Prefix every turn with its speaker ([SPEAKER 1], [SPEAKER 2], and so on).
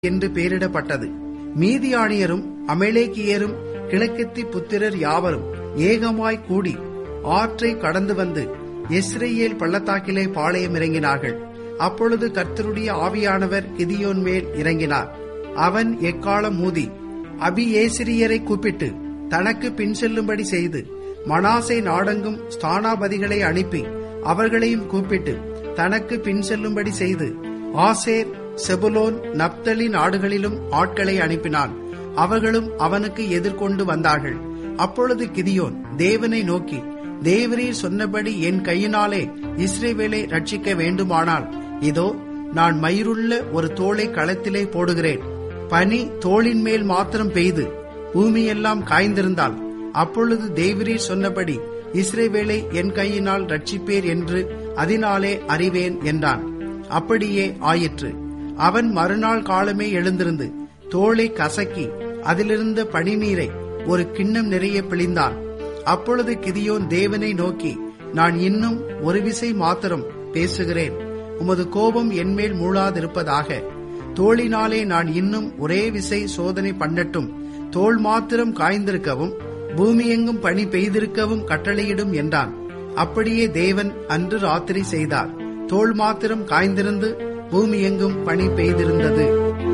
[SPEAKER 1] என்று பெயரிடப்பட்டது மீதியானியரும் அமலேக்கியரும் கிழக்கத்தி புத்திரர் யாவரும் ஏகமாய் கூடி ஆற்றை கடந்து வந்து எஸ்ரேல் பள்ளத்தாக்கிலே பாளையம் இறங்கினார்கள் அப்பொழுது கர்த்தருடைய ஆவியானவர் கிதியோன் மேல் இறங்கினார் அவன் எக்காலம் மூதி அபியேசிரியரை கூப்பிட்டு தனக்கு பின் செல்லும்படி செய்து மனாசை நாடெங்கும் ஸ்தானாபதிகளை அனுப்பி அவர்களையும் கூப்பிட்டு தனக்கு பின் செல்லும்படி செய்து ஆசேர் செபுலோன் நப்தலி நாடுகளிலும் ஆட்களை அனுப்பினான் அவர்களும் அவனுக்கு எதிர்கொண்டு வந்தார்கள் அப்பொழுது கிதியோன் தேவனை நோக்கி தேவரீர் சொன்னபடி என் கையினாலே இஸ்ரேவேலை ரட்சிக்க வேண்டுமானால் இதோ நான் மயிருள்ள ஒரு தோளை களத்திலே போடுகிறேன் பனி தோளின் மேல் மாத்திரம் பெய்து பூமியெல்லாம் காய்ந்திருந்தால் அப்பொழுது தேவரீர் சொன்னபடி இஸ்ரேவேலை என் கையினால் ரட்சிப்பேர் என்று அதனாலே அறிவேன் என்றான் அப்படியே ஆயிற்று அவன் மறுநாள் காலமே எழுந்திருந்து தோளை கசக்கி அதிலிருந்த பனிநீரை ஒரு கிண்ணம் நிறைய பிழிந்தான் அப்பொழுது கிதியோன் தேவனை நோக்கி நான் இன்னும் ஒரு விசை மாத்திரம் பேசுகிறேன் உமது கோபம் என்மேல் மூழாதிருப்பதாக தோளினாலே நான் இன்னும் ஒரே விசை சோதனை பண்ணட்டும் தோல் மாத்திரம் காய்ந்திருக்கவும் பூமியெங்கும் பனி பெய்திருக்கவும் கட்டளையிடும் என்றான் அப்படியே தேவன் அன்று ராத்திரி செய்தார் தோல் மாத்திரம் காய்ந்திருந்து பூமியெங்கும் பனி பெய்திருந்தது